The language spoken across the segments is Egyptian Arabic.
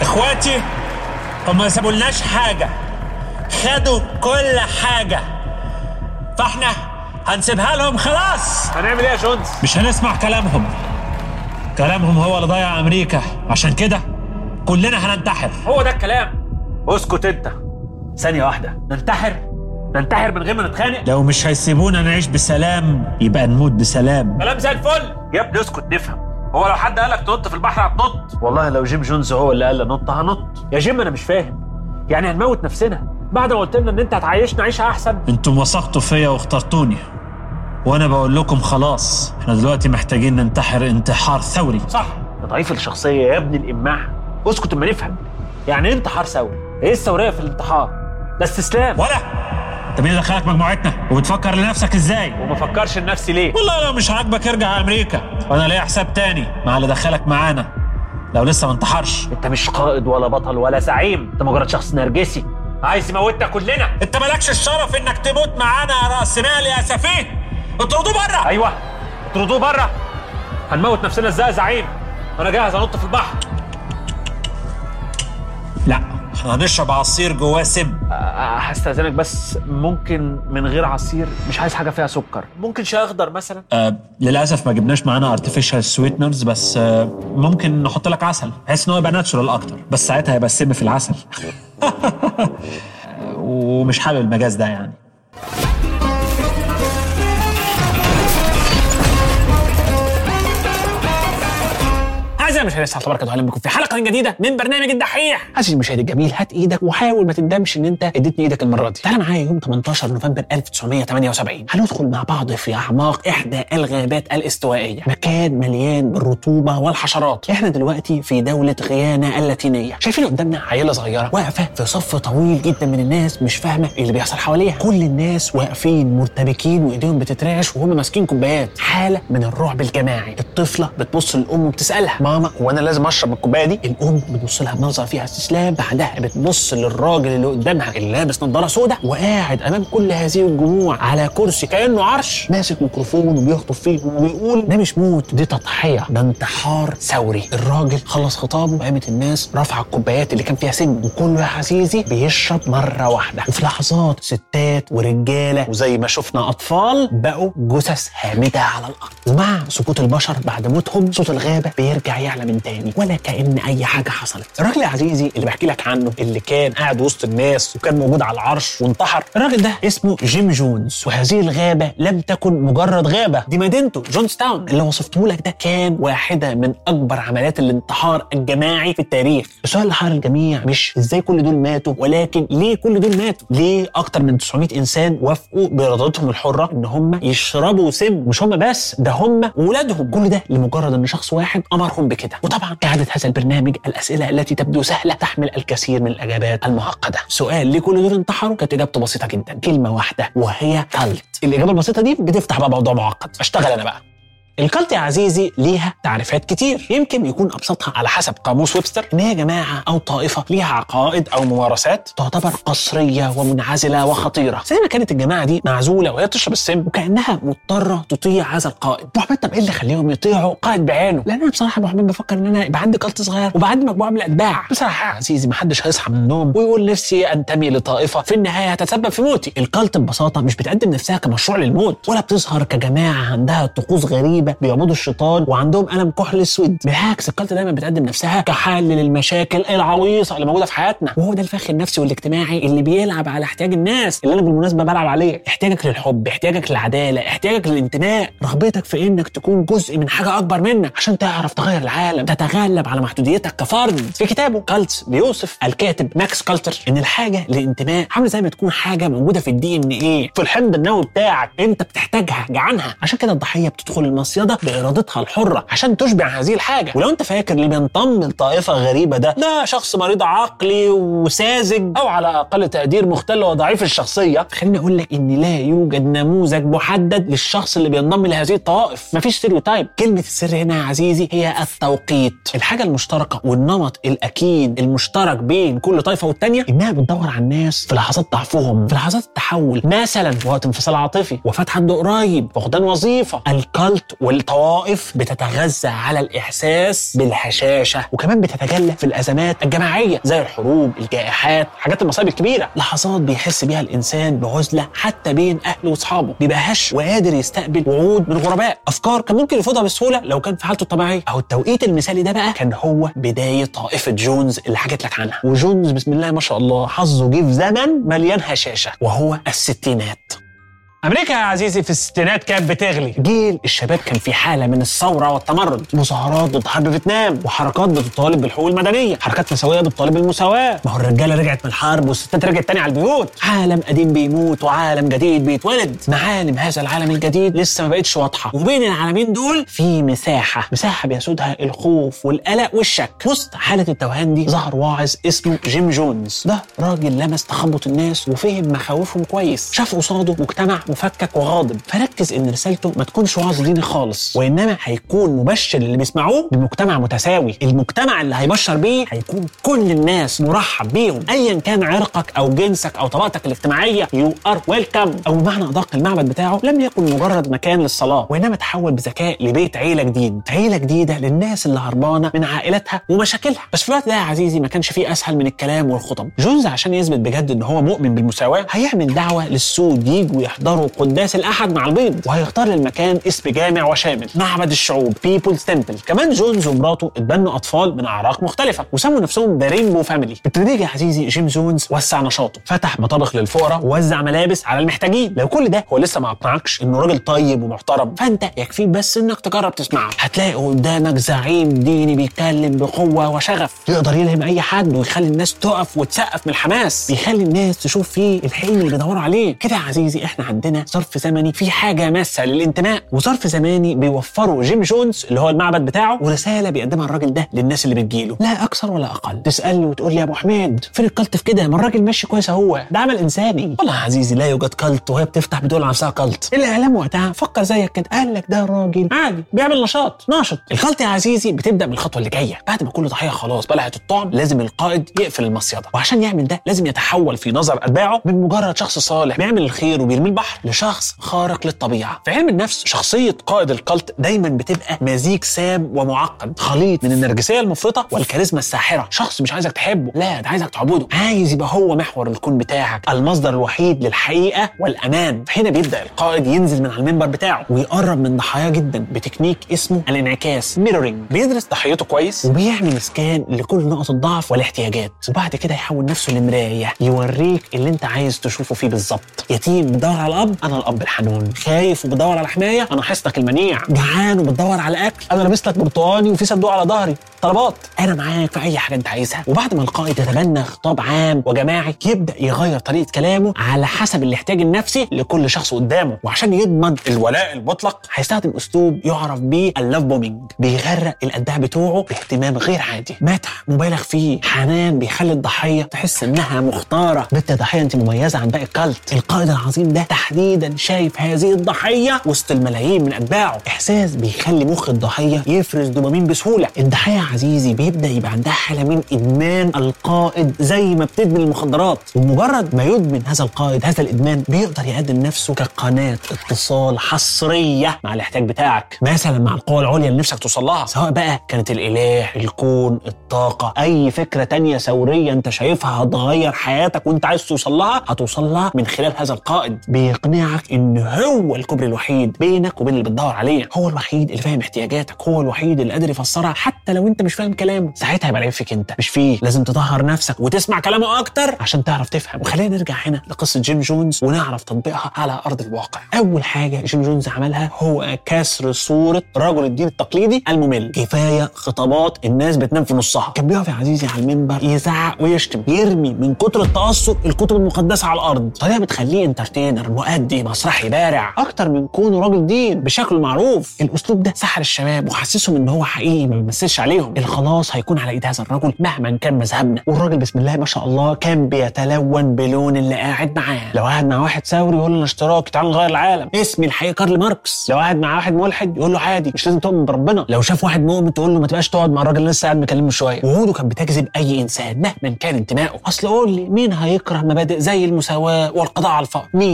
اخواتي هم ما سابولناش حاجة خدوا كل حاجة فاحنا هنسيبها لهم خلاص هنعمل ايه يا جونز مش هنسمع كلامهم كلامهم هو اللي ضيع امريكا عشان كده كلنا هننتحر هو ده الكلام اسكت انت ثانيه واحده ننتحر ننتحر من غير ما نتخانق لو مش هيسيبونا نعيش بسلام يبقى نموت بسلام كلام زي الفل يا ابني اسكت نفهم هو لو حد قالك تنط في البحر هتنط والله لو جيم جونز هو اللي قال لي نط هنط يا جيم انا مش فاهم يعني هنموت نفسنا بعد ما قلت لنا ان انت هتعيشنا عيشه احسن انتم وثقتوا فيا واخترتوني وانا بقول لكم خلاص احنا دلوقتي محتاجين ننتحر انتحار ثوري صح يا ضعيف الشخصيه يا ابن الاماع اسكت اما نفهم يعني ايه انتحار ثوري ايه الثوريه في الانتحار ده استسلام ولا انت مين اللي دخلك مجموعتنا وبتفكر لنفسك ازاي وما فكرش لنفسي ليه والله لو مش عاجبك ارجع امريكا وانا ليا حساب تاني مع اللي دخلك معانا لو لسه ما انتحرش انت مش قائد ولا بطل ولا زعيم انت مجرد شخص نرجسي عايز يموتنا كلنا انت مالكش الشرف انك تموت معانا يا راس مال يا سفيه اطردوه بره ايوه اطردوه بره هنموت نفسنا ازاي يا زعيم انا جاهز انط في البحر لا احنا هنشرب عصير جواه سم هستاذنك بس ممكن من غير عصير مش عايز حاجه فيها سكر ممكن شاي اخضر مثلا آه للاسف ما جبناش معانا ارتفيشال سويتنرز بس آه ممكن نحط لك عسل بحيث ان هو يبقى ناتشورال اكتر بس ساعتها هيبقى السم في العسل ومش حابب المجاز ده يعني أعزائي المشاهدين السلام عليكم اهلا بكم في حلقه جديده من برنامج الدحيح عزيزي المشاهد الجميل هات ايدك وحاول ما تندمش ان انت اديتني ايدك المره دي تعالى معايا يوم 18 نوفمبر 1978 هندخل مع بعض في اعماق احدى الغابات الاستوائيه مكان مليان بالرطوبه والحشرات احنا دلوقتي في دوله غيانا اللاتينيه شايفين قدامنا عيله صغيره واقفه في صف طويل جدا من الناس مش فاهمه ايه اللي بيحصل حواليها كل الناس واقفين مرتبكين وايديهم بتترعش وهم ماسكين كوبايات حاله من الرعب الجماعي الطفله بتبص للام وبتسالها ماما وانا لازم اشرب من الكوبايه دي الام بتبص لها بنظره فيها استسلام بعدها بتبص للراجل اللي قدامها اللي لابس نظاره سوداء وقاعد امام كل هذه الجموع على كرسي كانه عرش ماسك ميكروفون وبيخطب فيهم وبيقول ده مش موت دي تضحيه ده انتحار ثوري الراجل خلص خطابه وقامت الناس رافعه الكوبايات اللي كان فيها سم وكله يا عزيزي بيشرب مره واحده وفي لحظات ستات ورجاله وزي ما شفنا اطفال بقوا جثث هامده على الارض ومع سقوط البشر بعد موتهم صوت الغابه بيرجع يعلى من تاني ولا كان اي حاجه حصلت الراجل يا عزيزي اللي بحكي لك عنه اللي كان قاعد وسط الناس وكان موجود على العرش وانتحر الراجل ده اسمه جيم جونز وهذه الغابه لم تكن مجرد غابه دي مدينته جونز تاون اللي وصفته لك ده كان واحده من اكبر عمليات الانتحار الجماعي في التاريخ السؤال اللي حار الجميع مش ازاي كل دول ماتوا ولكن ليه كل دول ماتوا ليه اكتر من 900 انسان وافقوا بارادتهم الحره ان هم يشربوا سم مش هم بس ده هم وولادهم كل ده لمجرد ان شخص واحد امرهم بكده وطبعا كعاده هذا البرنامج الاسئله التي تبدو سهله تحمل الكثير من الاجابات المعقده سؤال ليه كل دول انتحروا كانت اجابته بسيطه جدا كلمه واحده وهي كالت الاجابه البسيطه دي بتفتح بقى موضوع معقد اشتغل انا بقى الكالت يا عزيزي ليها تعريفات كتير يمكن يكون ابسطها على حسب قاموس ويبستر ان هي جماعه او طائفه ليها عقائد او ممارسات تعتبر قصريه ومنعزله وخطيره زي ما كانت الجماعه دي معزوله وهي بتشرب السم وكانها مضطره تطيع هذا القائد ابو حميد طب ايه اللي خليهم يطيعوا قائد بعينه لان انا بصراحه ابو حميد بفكر ان انا يبقى عندي كالت صغير ويبقى عندي مجموعه من الاتباع بصراحه يا عزيزي ما حدش هيصحى من النوم ويقول نفسي انتمي لطائفه في النهايه هتتسبب في موتي الكالت ببساطه مش بتقدم نفسها كمشروع للموت ولا بتظهر كجماعه عندها طقوس غريبه بيعبدوا الشيطان وعندهم قلم كحل اسود بالعكس الكالت دايما بتقدم نفسها كحل للمشاكل العويصه اللي موجوده في حياتنا وهو ده الفخ النفسي والاجتماعي اللي بيلعب على احتياج الناس اللي انا بالمناسبه بلعب عليه احتياجك للحب احتياجك للعداله احتياجك للانتماء رغبتك في انك تكون جزء من حاجه اكبر منك عشان تعرف تغير العالم تتغلب على محدوديتك كفرد في كتابه كالتس بيوصف الكاتب ماكس كالتر ان الحاجه للانتماء عامله زي ما تكون حاجه موجوده في الدي ان ايه في الحمض النووي بتاعك انت بتحتاجها جعانها عشان كده الضحيه بتدخل المصيده بارادتها الحره عشان تشبع هذه الحاجه ولو انت فاكر اللي بينضم لطائفه غريبه ده ده شخص مريض عقلي وساذج او على اقل تقدير مختل وضعيف الشخصيه خليني اقول لك ان لا يوجد نموذج محدد للشخص اللي بينضم لهذه الطوائف مفيش ستيريوتايب كلمه السر هنا يا عزيزي هي التوقيت الحاجه المشتركه والنمط الاكيد المشترك بين كل طائفه والتانيه انها بتدور على الناس في لحظات ضعفهم في لحظات التحول مثلا وقت انفصال عاطفي وفاه حد قريب فقدان وظيفه الكالت والطوائف بتتغذى على الاحساس بالهشاشه وكمان بتتجلى في الازمات الجماعيه زي الحروب الجائحات حاجات المصايب الكبيره لحظات بيحس بيها الانسان بعزله حتى بين اهله واصحابه بيبقى هش وقادر يستقبل وعود من غرباء افكار كان ممكن يفوضها بسهوله لو كان في حالته الطبيعيه اهو التوقيت المثالي ده بقى كان هو بدايه طائفه جونز اللي حكيت لك عنها وجونز بسم الله ما شاء الله حظه جه في زمن مليان هشاشه وهو الستينات امريكا يا عزيزي في الستينات كانت بتغلي جيل الشباب كان في حاله من الثوره والتمرد مظاهرات ضد حرب فيتنام وحركات بتطالب بالحقوق المدنيه حركات نسويه بتطالب بالمساواه ما هو الرجاله رجعت من الحرب والستات رجعت تاني على البيوت عالم قديم بيموت وعالم جديد بيتولد معالم هذا العالم الجديد لسه ما بقتش واضحه وبين العالمين دول في مساحه مساحه بيسودها الخوف والقلق والشك وسط حاله التوهان دي ظهر واعظ اسمه جيم جونز ده راجل لمس تخبط الناس وفهم مخاوفهم كويس شاف قصاده مجتمع مفكك وغاضب فركز ان رسالته ما تكونش وعظ ديني خالص وانما هيكون مبشر اللي بيسمعوه بمجتمع متساوي المجتمع اللي هيبشر بيه هيكون كل الناس مرحب بيهم ايا كان عرقك او جنسك او طبقتك الاجتماعيه يو ار ويلكم او بمعنى ادق المعبد بتاعه لم يكن مجرد مكان للصلاه وانما تحول بذكاء لبيت عيله جديد عيله جديده للناس اللي هربانه من عائلتها ومشاكلها بس في الوقت ده يا عزيزي ما كانش فيه اسهل من الكلام والخطب جونز عشان يثبت بجد ان هو مؤمن بالمساواه هيعمل دعوه للسود يجوا يحضروا قداس الاحد مع البيض وهيختار للمكان اسم جامع وشامل معبد الشعوب بيبلز تمبل كمان جونز ومراته اتبنوا اطفال من اعراق مختلفه وسموا نفسهم ذا رينبو فاميلي بالتدريج يا عزيزي جيم جونز وسع نشاطه فتح مطابخ للفقراء ووزع ملابس على المحتاجين لو كل ده هو لسه ما اقنعكش انه راجل طيب ومحترم فانت يكفيك بس انك تجرب تسمعه هتلاقي قدامك زعيم ديني بيتكلم بقوه وشغف يقدر يلهم اي حد ويخلي الناس تقف وتسقف من الحماس بيخلي الناس تشوف فيه الحلم اللي بيدوروا عليه كده يا عزيزي احنا عندنا ظرف زمني في حاجه ماسه للانتماء وظرف زماني بيوفره جيم جونز اللي هو المعبد بتاعه ورساله بيقدمها الراجل ده للناس اللي بتجيله لا اكثر ولا اقل تسالني وتقول لي يا ابو حميد فين الكلت في كده ما الراجل ماشي كويس اهو ده عمل انساني والله يا عزيزي لا يوجد كلت وهي بتفتح بتقول على نفسها كلت الاعلام وقتها فكر زيك كده قال لك ده راجل عادي بيعمل نشاط ناشط الكلت يا عزيزي بتبدا من الخطوه اللي جايه بعد ما كل ضحيه خلاص بلعت الطعم لازم القائد يقفل المصيده وعشان يعمل ده لازم يتحول في نظر اتباعه من مجرد شخص صالح بيعمل الخير وبيرمي البحر لشخص خارق للطبيعه في علم النفس شخصيه قائد الكلت دايما بتبقى مزيج سام ومعقد خليط من النرجسيه المفرطه والكاريزما الساحره شخص مش عايزك تحبه لا ده عايزك تعبده عايز يبقى هو محور الكون بتاعك المصدر الوحيد للحقيقه والامان هنا بيبدا القائد ينزل من على المنبر بتاعه ويقرب من ضحاياه جدا بتكنيك اسمه الانعكاس ميرورينج بيدرس ضحيته كويس وبيعمل سكان لكل نقط الضعف والاحتياجات وبعد كده يحول نفسه لمرايه يوريك اللي انت عايز تشوفه فيه بالظبط يتيم بتدور على الاب انا الاب الحنون خايف وبتدور على حمايه انا حصنك المنيع جعان وبتدور على اكل انا لابس لك برتقاني وفي صندوق على ظهري طلبات انا معاك في اي حاجه انت عايزها وبعد ما القائد يتبنى خطاب عام وجماعي يبدا يغير طريقه كلامه على حسب الاحتياج النفسي لكل شخص قدامه وعشان يضمن الولاء المطلق هيستخدم اسلوب يعرف بيه اللاف بومينج بيغرق الاتباع بتوعه باهتمام غير عادي مدح مبالغ فيه حنان بيخلي الضحيه تحس انها مختاره بنت يا ضحيه انت مميزه عن باقي الكلت القائد العظيم ده تحديدا شايف هذه الضحيه وسط الملايين من اتباعه احساس بيخلي مخ الضحيه يفرز دوبامين بسهوله الضحيه يا عزيزي بيبدا يبقى عندها حاله من ادمان القائد زي ما بتدمن المخدرات ومجرد ما يدمن هذا القائد هذا الادمان بيقدر يقدم نفسه كقناه اتصال حصريه مع الاحتياج بتاعك مثلا مع القوى العليا اللي نفسك توصل لها سواء بقى كانت الاله الكون الطاقه اي فكره تانية ثوريه انت شايفها هتغير حياتك وانت عايز توصل لها هتوصل لها من خلال هذا القائد بيقنعك ان هو الكوبري الوحيد بينك وبين اللي بتدور عليه هو الوحيد اللي فاهم احتياجاتك هو الوحيد اللي قادر يفسرها حتى لو انت مش فاهم كلامه ساعتها هيبقى العيب فيك انت مش فيه لازم تطهر نفسك وتسمع كلامه اكتر عشان تعرف تفهم وخلينا نرجع هنا لقصه جيم جونز ونعرف تطبيقها على ارض الواقع اول حاجه جيم جونز عملها هو كسر صوره رجل الدين التقليدي الممل كفايه خطابات الناس بتنام في نصها كان بيقف يا عزيزي على المنبر يزعق ويشتم يرمي من كتر التاثر الكتب المقدسه على الارض طريقه بتخليه انترتينر مؤدي مسرحي بارع اكتر من كونه راجل دين بشكله المعروف الاسلوب ده سحر الشباب وحسسهم ان هو حقيقي ما بيمثلش عليهم الخلاص هيكون على ايد هذا الرجل مهما كان مذهبنا والراجل بسم الله ما شاء الله كان بيتلون بلون اللي قاعد معاه لو قاعد مع واحد ثوري يقول له أنا اشتراكي تعال نغير العالم اسمي الحقيقي كارل ماركس لو قاعد مع واحد ملحد يقول له عادي مش لازم تؤمن بربنا لو شاف واحد مؤمن تقول له ما تبقاش تقعد مع الراجل اللي لسه قاعد مكلمه شويه وعوده كانت بتجذب اي انسان مهما كان انتمائه اصل قول لي مين هيكره مبادئ زي المساواه والقضاء على الفقر مين ده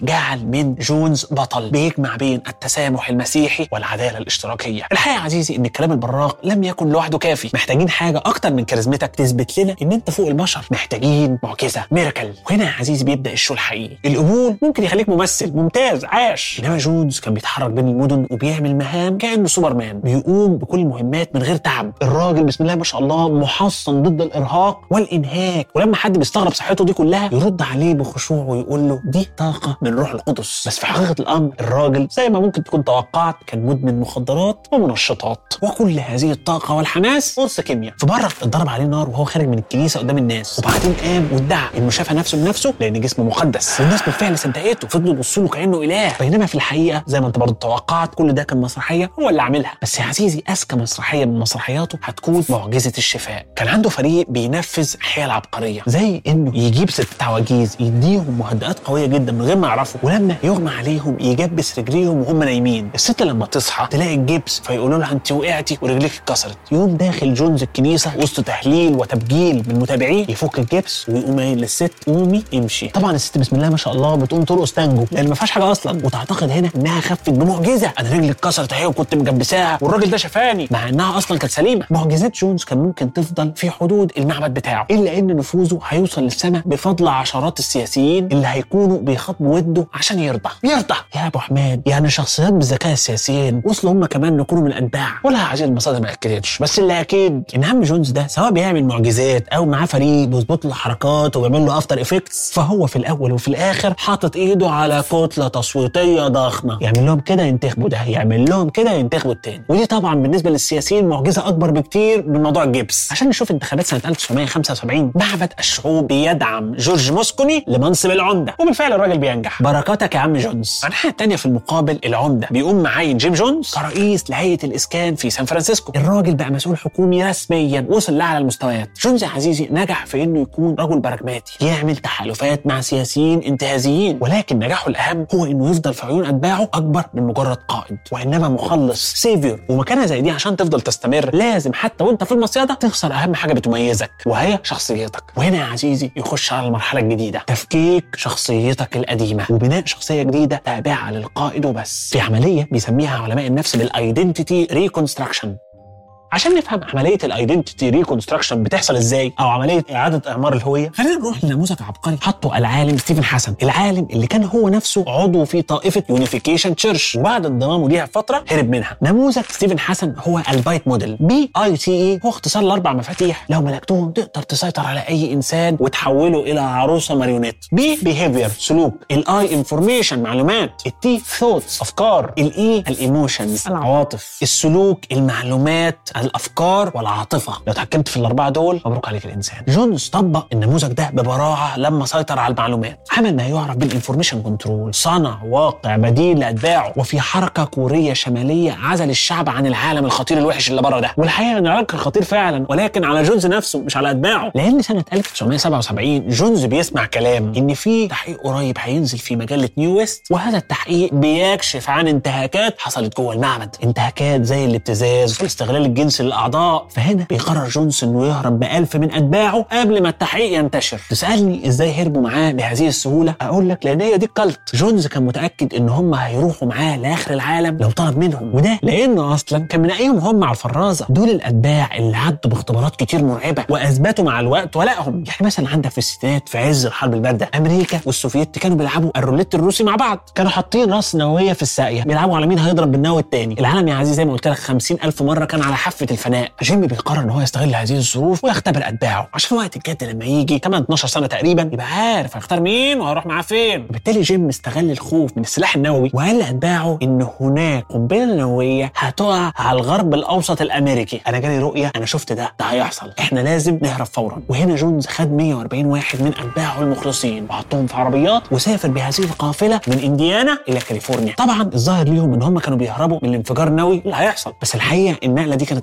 جعل من جونز بطل بيجمع بين التسامح المسيحي والعداله الاشتراكيه الحقيقه يا عزيزي ان الكلام البراق لم يكن لوحده كافي محتاجين حاجه اكتر من كاريزمتك تثبت لنا ان انت فوق البشر محتاجين معجزه ميراكل وهنا يا عزيزي بيبدا الشو الحقيقي القبول ممكن يخليك ممثل ممتاز عاش انما جونز كان بيتحرك بين المدن وبيعمل مهام كانه سوبرمان بيقوم بكل المهمات من غير تعب الراجل بسم الله ما شاء الله محصن ضد الارهاق والانهاك ولما حد بيستغرب صحته دي كلها يرد عليه بخشوع ويقول له دي طاقه من روح القدس بس في حقيقه الامر الراجل زي ما ممكن تكون توقعت كان مدمن مخدرات ومنشطات وكل هذه الطاقه والحماس قرص كيمياء في مره اتضرب عليه نار وهو خارج من الكنيسه قدام الناس وبعدين قام وادعى انه شافى نفسه بنفسه لان جسمه مقدس والناس بالفعل صدقته فضلوا يبصوا له كانه اله بينما في الحقيقه زي ما انت برضه توقعت كل ده كان مسرحيه هو اللي عاملها بس يا عزيزي اذكى مسرحيه من مسرحياته هتكون معجزه الشفاء كان عنده فريق بينفذ حيل عبقريه زي انه يجيب ست عواجيز يديهم مهدئات قويه جدا من غير ما يعرفوا ولما يغمى عليهم يجبس رجليهم وهم نايمين الست لما تصحى تلاقي الجبس فيقولوا لها انت وقعتي ورجلك اتكسرت يقوم داخل جونز الكنيسه وسط تهليل وتبجيل من المتابعين يفك الجبس ويقوم قايل للست قومي امشي طبعا الست بسم الله ما شاء الله بتقوم ترقص تانجو لان ما فيهاش حاجه اصلا وتعتقد هنا انها خفت بمعجزه انا رجلي اتكسرت اهي وكنت مجبساها والراجل ده شفاني مع انها اصلا كانت سليمه معجزات جونز كان ممكن تفضل في حدود المعبد بتاعه الا ان نفوذه هيوصل للسماء بفضل عشرات السياسيين اللي هيكونوا بيخاطبوا وده عشان يرضى يرضى يا ابو حماد يعني شخصيات بالذكاء السياسيين وصلوا هم كمان يكونوا من الاتباع ولا عشان المصادر ما اكدتش بس اللي اكيد ان عم جونز ده سواء بيعمل معجزات او معاه فريق بيظبط له الحركات وبيعمل له افتر افكتس فهو في الاول وفي الاخر حاطط ايده على كتله تصويتيه ضخمه يعمل لهم كده ينتخبوا ده يعمل لهم كده ينتخبوا التاني ودي طبعا بالنسبه للسياسيين معجزه اكبر بكتير من موضوع الجبس عشان نشوف انتخابات سنه 1975 معبد الشعوب بيدعم جورج موسكوني لمنصب العمده وبالفعل الراجل بينجح بركاتك يا عم جونز على الناحيه الثانيه في المقابل العمده بيقوم معين جيم جونز كرئيس لهيئه الاسكان في سان فرانسيسكو الراجل بقى مسؤول حكومي رسميا وصل لاعلى المستويات جونز يا عزيزي نجح في انه يكون رجل براجماتي يعمل تحالفات مع سياسيين انتهازيين ولكن نجاحه الاهم هو انه يفضل في عيون اتباعه اكبر من مجرد قائد وانما مخلص سيفير ومكانه زي دي عشان تفضل تستمر لازم حتى وانت في المصيده تخسر اهم حاجه بتميزك وهي شخصيتك وهنا يا عزيزي يخش على المرحله الجديده تفكيك شخصيتك القديمه وبناء شخصيه جديده تابعه للقائد وبس في عمليه بيسميها علماء النفس بالايدنتيتي ريكونستراكشن عشان نفهم عمليه الايدنتيتي ريكونستراكشن بتحصل ازاي او عمليه اعاده اعمار الهويه خلينا نروح لنموذج عبقري حطه العالم ستيفن حسن العالم اللي كان هو نفسه عضو في طائفه يونيفيكيشن تشيرش وبعد انضمامه ليها فتره هرب منها نموذج ستيفن حسن هو البايت موديل بي اي تي اي هو اختصار لاربع مفاتيح لو ملكتهم تقدر تسيطر على اي انسان وتحوله الى عروسه ماريونيت بي بيهيفير سلوك الاي انفورميشن معلومات التي ثوتس افكار الاي الايموشنز العواطف السلوك المعلومات الافكار والعاطفه لو اتحكمت في الاربعه دول مبروك عليك الانسان جونز طبق النموذج ده ببراعه لما سيطر على المعلومات عمل ما يعرف بالانفورميشن كنترول صنع واقع بديل لاتباعه وفي حركه كوريه شماليه عزل الشعب عن العالم الخطير الوحش اللي بره ده والحقيقه ان العالم كان خطير فعلا ولكن على جونز نفسه مش على اتباعه لان سنه 1977 جونز بيسمع كلام ان في تحقيق قريب هينزل في مجله نيو ويست وهذا التحقيق بيكشف عن انتهاكات حصلت جوه المعبد انتهاكات زي الابتزاز واستغلال الجنس للاعضاء فهنا بيقرر جونز انه يهرب بألف من اتباعه قبل ما التحقيق ينتشر تسالني ازاي هربوا معاه بهذه السهوله اقول لك لان هي دي الكالت جونز كان متاكد ان هم هيروحوا معاه لاخر العالم لو طلب منهم وده لانه اصلا كان منقيهم هم على الفرازه دول الاتباع اللي عدوا باختبارات كتير مرعبه واثبتوا مع الوقت ولائهم يعني مثلا عندك في الستينات في عز الحرب البارده امريكا والسوفييت كانوا بيلعبوا الروليت الروسي مع بعض كانوا حاطين راس نوويه في الساقيه بيلعبوا على مين هيضرب بالنووي التاني العالم يا عزيزي زي ما قلت لك 50 الف مره كان على حافه الفناء جيمي بيقرر ان هو يستغل هذه الظروف ويختبر اتباعه عشان وقت الجد لما يجي كمان 12 سنه تقريبا يبقى عارف هيختار مين وهيروح معاه فين وبالتالي جيم استغل الخوف من السلاح النووي وقال لاتباعه ان هناك قنبله نوويه هتقع على الغرب الاوسط الامريكي انا جالي رؤيه انا شفت ده ده هيحصل احنا لازم نهرب فورا وهنا جونز خد 140 واحد من اتباعه المخلصين وحطهم في عربيات وسافر بهذه القافله من انديانا الى كاليفورنيا طبعا الظاهر ليهم ان هم كانوا بيهربوا من الانفجار النووي اللي هيحصل بس الحقيقه النقله دي كانت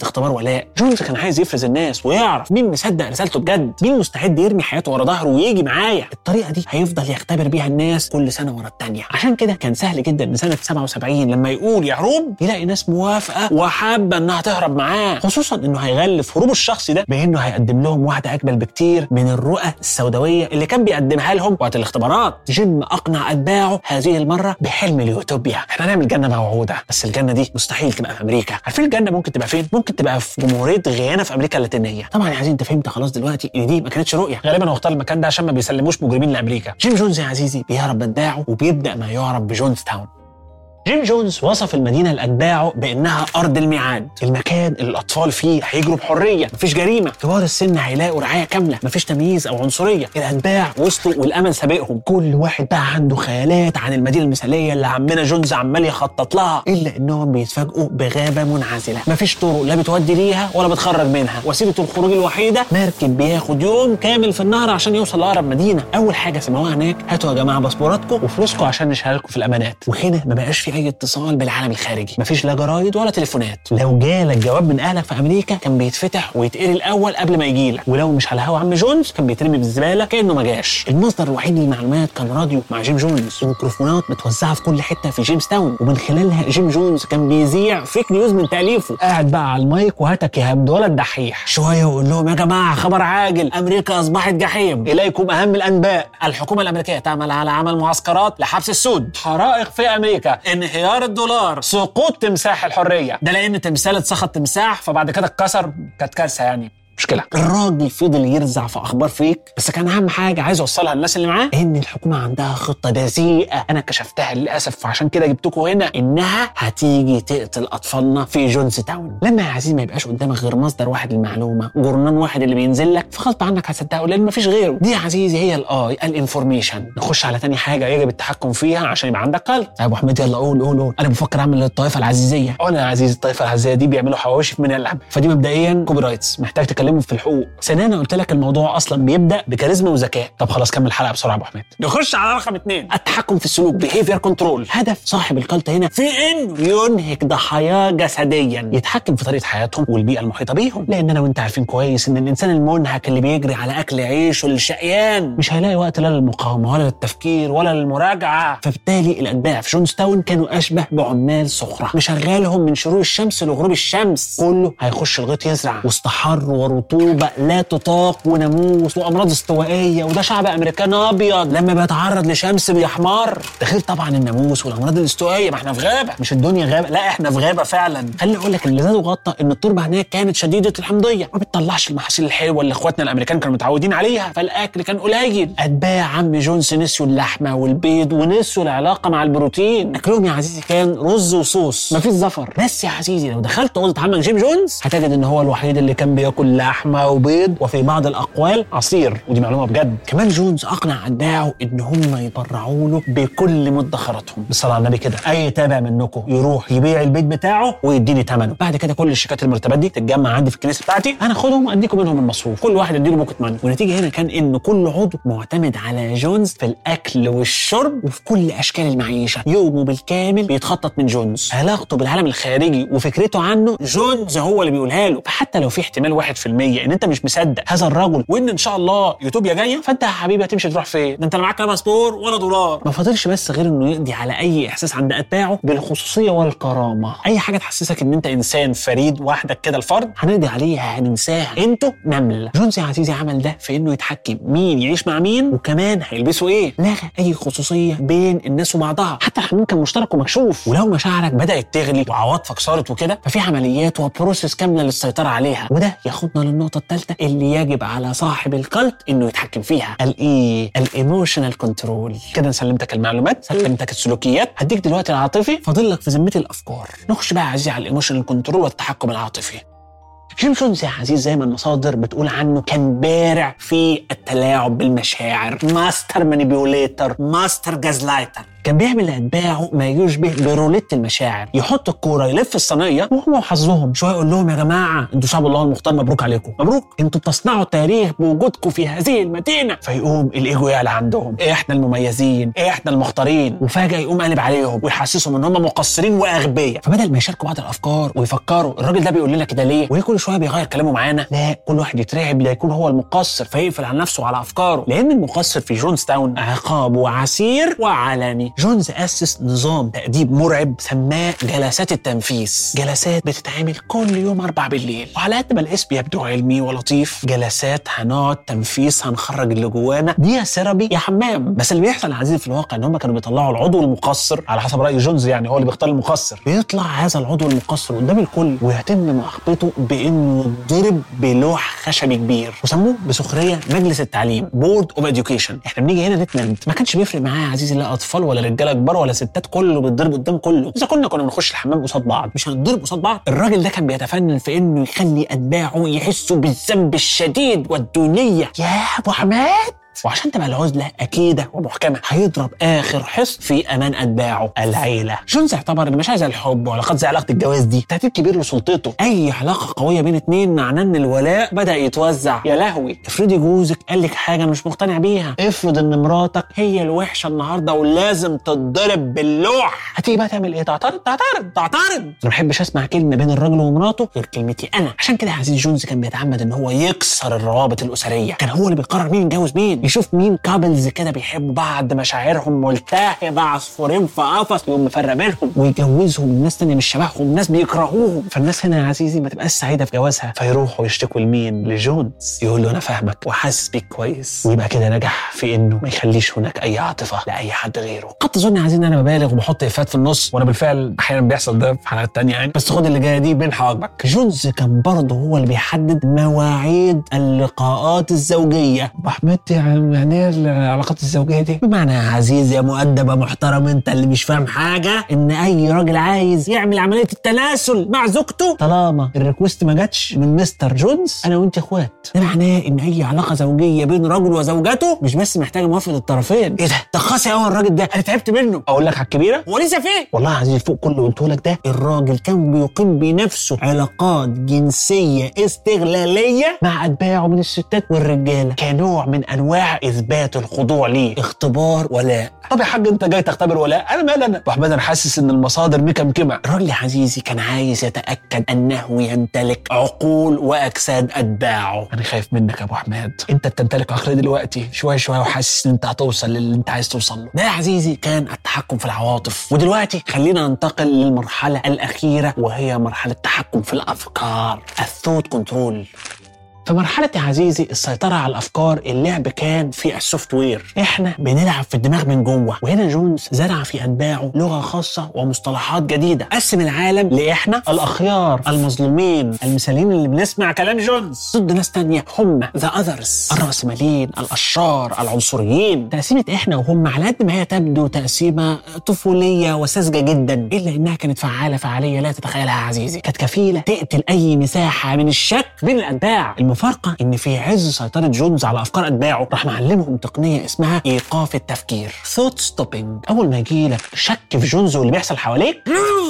اختبار ولاء جونز كان عايز يفرز الناس ويعرف مين مصدق رسالته بجد مين مستعد يرمي حياته ورا ظهره ويجي معايا الطريقه دي هيفضل يختبر بيها الناس كل سنه ورا التانيه عشان كده كان سهل جدا ان سنه 77 لما يقول يهرب يلاقي ناس موافقه وحابه انها تهرب معاه خصوصا انه هيغلف هروبه الشخصي ده بانه هيقدم لهم واحده اجمل بكتير من الرؤى السوداويه اللي كان بيقدمها لهم وقت الاختبارات جيم اقنع اتباعه هذه المره بحلم اليوتوبيا احنا هنعمل جنه موعوده بس الجنه دي مستحيل تبقى في امريكا عارفين الجنه ممكن تبقى فين ممكن تبقى في جمهوريه غيانا في امريكا اللاتينيه طبعا يا عزيزي انت فهمت خلاص دلوقتي ان دي ما كانتش رؤيه غالبا هو اختار المكان ده عشان ما بيسلموش مجرمين لامريكا جيم جونز يا عزيزي بيهرب من اتباعه وبيبدا ما يعرف بجونز تاون جيم جونز وصف المدينة لأتباعه بأنها أرض الميعاد المكان اللي الأطفال فيه هيجروا بحرية مفيش جريمة كبار السن هيلاقوا رعاية كاملة مفيش تمييز أو عنصرية الأتباع وصلوا والأمل سابقهم كل واحد بقى عنده خيالات عن المدينة المثالية اللي عمنا جونز عمال يخطط لها إلا إنهم بيتفاجئوا بغابة منعزلة مفيش طرق لا بتودي ليها ولا بتخرج منها وسيلة الخروج الوحيدة مركب بياخد يوم كامل في النهر عشان يوصل لأقرب مدينة أول حاجة سمعوها هناك هاتوا يا جماعة باسبوراتكم وفلوسكم عشان نشارككم في الأمانات وهنا ما بقاش في أي اتصال بالعالم الخارجي مفيش لا جرايد ولا تليفونات لو جالك جواب من اهلك في امريكا كان بيتفتح ويتقري الاول قبل ما يجيلك ولو مش على هوا عم جونز كان بيترمي بالزباله كانه ما جاش المصدر الوحيد للمعلومات كان راديو مع جيم جونز الميكروفونات متوزعه في كل حته في جيمس تاون ومن خلالها جيم جونز كان بيذيع فيك نيوز من تاليفه قاعد بقى على المايك وهاتك يا هبد ولا الدحيح شويه ويقول لهم يا جماعه خبر عاجل امريكا اصبحت جحيم اليكم اهم الانباء الحكومه الامريكيه تعمل على عمل معسكرات لحبس السود حرائق في امريكا انهيار الدولار سقوط تمساح الحريه ده لان تمثال اتسخط تمساح فبعد كده اتكسر كانت كارثه يعني مشكله الراجل فضل يرزع في اخبار فيك بس كان اهم حاجه عايز اوصلها للناس اللي معاه ان الحكومه عندها خطه بذيئه انا كشفتها للاسف وعشان كده جبتكم هنا انها هتيجي تقتل اطفالنا في جونز تاون لما يا عزيزي ما يبقاش قدامك غير مصدر واحد للمعلومه جورنان واحد اللي بينزل لك فغصب عنك هتصدقه لان مفيش غيره دي يا عزيزي هي الاي الانفورميشن نخش على تاني حاجه يجب التحكم فيها عشان يبقى عندك قلب يا ابو حميد يلا قول قول قول انا بفكر اعمل الطائفه العزيزيه انا يا عزيزي الطائفه العزيزيه دي بيعملوا حواوشي في من اللعب فدي مبدئيا كوبي رايتس محتاج تكلمهم في الحقوق ثانيا انا قلت لك الموضوع اصلا بيبدا بكاريزما وذكاء طب خلاص كمل الحلقه بسرعه يا ابو حميد نخش على رقم اثنين التحكم في السلوك بيهيفير كنترول هدف صاحب الكالت هنا في انه ينهك ضحاياه جسديا يتحكم في طريقه حياتهم والبيئه المحيطه بيهم لان انا وانت عارفين كويس ان الانسان المنهك اللي بيجري على اكل عيشه للشقيان مش هيلاقي وقت لا للمقاومه ولا للتفكير ولا للمراجعه فبالتالي الاتباع في جونز تاون كانوا اشبه بعمال صخره مشغلهم من شروق الشمس لغروب الشمس كله هيخش الغيط يزرع وسط حر ورطوبه لا تطاق وناموس وامراض استوائيه وده شعب امريكان ابيض لما بيتعرض لشمس بيحمر ده غير طبعا الناموس والامراض الاستوائيه ما احنا في غابه مش الدنيا غابه لا احنا في غابه فعلا خليني اقول لك اللي زاد وغطى ان التربه هناك كانت شديده الحمضيه ما بتطلعش المحاصيل الحلوه اللي اخواتنا الامريكان كانوا متعودين عليها فالاكل كان قليل اتباع عم جونز نسيوا اللحمه والبيض ونسيوا العلاقه مع البروتين اكلهم يا عزيزي كان رز وصوص مفيش زفر بس يا عزيزي لو دخلت اوضه عمك جيم جونز هتجد ان هو الوحيد اللي كان بياكل لحمه وبيض وفي بعض الاقوال عصير ودي معلومه بجد كمان جونز اقنع اتباعه ان هم يبرعوا له بكل مدخراتهم بالصلاه على النبي كده اي تابع منكم يروح يبيع البيت بتاعه ويديني ثمنه بعد كده كل الشيكات المرتبات دي تتجمع عندي في الكنيسه بتاعتي انا اخدهم واديكم منهم المصروف كل واحد يديله بوكت ماني والنتيجه هنا كان ان كل عضو معتمد على جونز في الاكل والشرب وفي كل اشكال المعيشه يومه بالكامل بيتخطط من جونز علاقته بالعالم الخارجي وفكرته عنه جونز هو اللي بيقولها له فحتى لو في احتمال 1% ان انت مش مصدق هذا الرجل وان ان شاء الله يوتوبيا جايه فانت يا حبيبي هتمشي تروح فين ده انت لا معاك لا باسبور ولا دولار ما فاضلش بس غير انه يقضي على اي احساس عند اتباعه بالخصوصيه والكرامه اي حاجه تحسسك ان انت انسان فريد وحدك كده الفرد هنقضي عليها هننساها انتوا نمل جونز يا عزيزي عمل ده في انه يتحكم مين يعيش مع مين وكمان هيلبسوا ايه لغى اي خصوصيه بين الناس وبعضها حتى الحمام كان مشترك ومكشوف ولو مشاعرك بدات تغلي وعواطفك صارت وكده ففي عمليات وبروسيس كامله للسيطره عليها وده ياخدنا للنقطه الثالثه اللي يجب على صاحب الكالت انه يتحكم فيها الايه الايموشنال كنترول كده أنا سلمتك المعلومات سلمتك السلوكيات هديك دلوقتي العاطفي فاضل لك في ذمتي الافكار نخش بقى يا عزيزي على الايموشنال كنترول والتحكم العاطفي جيم جونز يا عزيز زي ما المصادر بتقول عنه كان بارع في التلاعب بالمشاعر ماستر مانيبيوليتر ماستر جازلايتر كان بيعمل لاتباعه ما يشبه بروليت المشاعر يحط الكوره يلف الصينيه وهو وحظهم شويه يقول لهم يا جماعه انتوا شعب الله المختار مبروك عليكم مبروك انتوا بتصنعوا تاريخ بوجودكم في هذه المدينه فيقوم الايجو يعلى عندهم احنا المميزين احنا المختارين وفجاه يقوم قالب عليهم ويحسسهم ان هم مقصرين واغبياء فبدل ما يشاركوا بعض الافكار ويفكروا الراجل ده بيقول لنا كده ليه وليه كل شويه بيغير كلامه معانا لا كل واحد يترعب لا يكون هو المقصر فيقفل على نفسه وعلى افكاره لان المقصر في جونز تاون عقابه عسير وعلني جونز اسس نظام تاديب مرعب سماه جلسات التنفيذ جلسات بتتعمل كل يوم اربع بالليل وعلى قد ما الاسم يبدو علمي ولطيف جلسات هنقعد تنفيذ هنخرج اللي جوانا دي يا سيرابي يا حمام بس اللي بيحصل يا عزيزي في الواقع ان هم كانوا بيطلعوا العضو المقصر على حسب راي جونز يعني هو اللي بيختار المقصر بيطلع هذا العضو المقصر قدام الكل ويتم مؤاخذته بانه يتضرب بلوح خشبي كبير وسموه بسخريه مجلس التعليم بورد اوف اديوكيشن احنا بنيجي هنا نتمند ما كانش بيفرق معايا يا عزيزي لا اطفال ولا رجاله كبار ولا ستات كله بيتضرب قدام كله اذا كنا كنا بنخش الحمام قصاد بعض مش هنتضرب قصاد بعض الراجل ده كان بيتفنن في انه يخلي اتباعه يحسوا بالذنب الشديد والدونيه يا ابو حماد وعشان تبقى العزله اكيده ومحكمه هيضرب اخر حصن في امان اتباعه العيله جونز اعتبر ان مشاعر زي الحب وعلاقات زي علاقه الجواز دي تهديد كبير لسلطته اي علاقه قويه بين اتنين معناه ان الولاء بدا يتوزع يا لهوي افرضي جوزك قال لك حاجه انا مش مقتنع بيها افرض ان مراتك هي الوحشه النهارده ولازم تتضرب باللوح هتيجي بقى تعمل ايه تعترض تعترض تعترض انا ما بحبش اسمع كلمه بين الراجل ومراته غير كلمتي انا عشان كده عزيز جونز كان بيتعمد ان هو يكسر الروابط الاسريه كان هو اللي بيقرر مين يتجوز مين يشوف مين كابلز كده بيحبوا بعض مشاعرهم ملتهبه عصفورين في قفص يقوم مفرق بينهم ويجوزهم الناس تانية مش شبههم ناس بيكرهوهم فالناس هنا يا عزيزي ما تبقاش سعيده في جوازها فيروحوا يشتكوا لمين لجونز يقول له انا فاهمك وحاسس بيك كويس ويبقى كده نجح في انه ما يخليش هناك اي عاطفه لاي حد غيره قد تظن يا عزيزي ان انا ببالغ وبحط افات في النص وانا بالفعل احيانا بيحصل ده في حلقات تانية يعني بس خد اللي جايه دي بين حواجبك جونز كان برضه هو اللي بيحدد مواعيد اللقاءات الزوجيه احمد يعني ايه العلاقات الزوجيه دي بمعنى يا عزيز يا مؤدب يا محترم انت اللي مش فاهم حاجه ان اي راجل عايز يعمل عمليه التناسل مع زوجته طالما الريكوست ما جاتش من مستر جونز انا وانت اخوات ده معناه ان اي علاقه زوجيه بين رجل وزوجته مش بس محتاجه موافقه الطرفين ايه ده ده قاسي قوي الراجل ده انا تعبت منه اقول لك على الكبيره هو لسه فين والله يا عزيزي فوق كل اللي قلته لك ده الراجل كان بيقيم بنفسه علاقات جنسيه استغلاليه مع اتباعه من الستات والرجاله كنوع من انواع اثبات الخضوع ليه اختبار ولاء طب يا حاج انت جاي تختبر ولاء انا مال انا ابو حماد انا حاسس ان المصادر مكمكمه الراجل يا عزيزي كان عايز يتاكد انه يمتلك عقول واجساد اتباعه انا خايف منك يا ابو حماد انت بتمتلك عقل دلوقتي شويه شويه وحاسس ان انت هتوصل للي انت عايز توصل له ده يا عزيزي كان التحكم في العواطف ودلوقتي خلينا ننتقل للمرحله الاخيره وهي مرحله التحكم في الافكار الثوت كنترول في مرحلة يا عزيزي السيطرة على الأفكار اللعب كان في السوفت وير إحنا بنلعب في الدماغ من جوه وهنا جونز زرع في أتباعه لغة خاصة ومصطلحات جديدة قسم العالم لإحنا الأخيار المظلومين المثاليين اللي بنسمع كلام جونز ضد ناس تانية هم ذا أذرز الرأسماليين الأشرار العنصريين تقسيمة إحنا وهم على قد ما هي تبدو تقسيمة طفولية وساذجة جدا إلا إنها كانت فعالة فعالية لا تتخيلها يا عزيزي كانت كفيلة تقتل أي مساحة من الشك بين الأتباع المفارقه ان في عز سيطره جونز على افكار اتباعه راح معلمهم تقنيه اسمها ايقاف التفكير ثوت ستوبينج اول ما يجي لك شك في جونز واللي بيحصل حواليك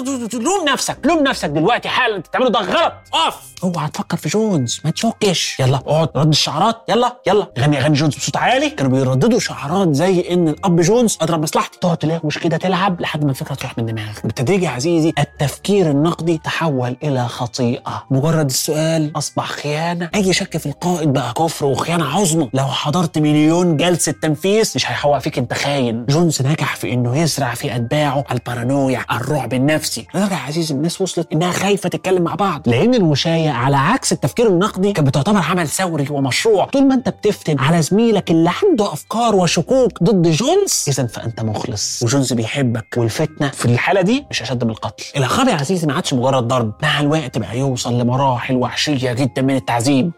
لوم نفسك لوم نفسك دلوقتي حالا انت بتعمله ده غلط اقف اوعى تفكر في جونز ما تشكش يلا اقعد رد الشعارات يلا يلا غني اغاني جونز بصوت عالي كانوا بيرددوا شعارات زي ان الاب جونز اضرب مصلحتي تقعد تلاقوش كده تلعب لحد ما الفكره تروح من دماغك بالتدريج يا عزيزي التفكير النقدي تحول الى خطيئه مجرد السؤال اصبح خيانه اي شك في القائد بقى كفر وخيانه عظمى لو حضرت مليون جلسه تنفيذ مش هيحوق فيك انت خاين جونز نجح في انه يزرع في اتباعه البارانويا الرعب النفسي لدرجه يا عزيزي الناس وصلت انها خايفه تتكلم مع بعض لان المشايع على عكس التفكير النقدي كانت بتعتبر عمل ثوري ومشروع طول ما انت بتفتن على زميلك اللي عنده افكار وشكوك ضد جونز اذا فانت مخلص وجونز بيحبك والفتنه في الحاله دي مش اشد من القتل العقاب يا عزيزي ما عادش مجرد ضرب مع الوقت بقى يوصل لمراحل وحشيه جدا من التعذيب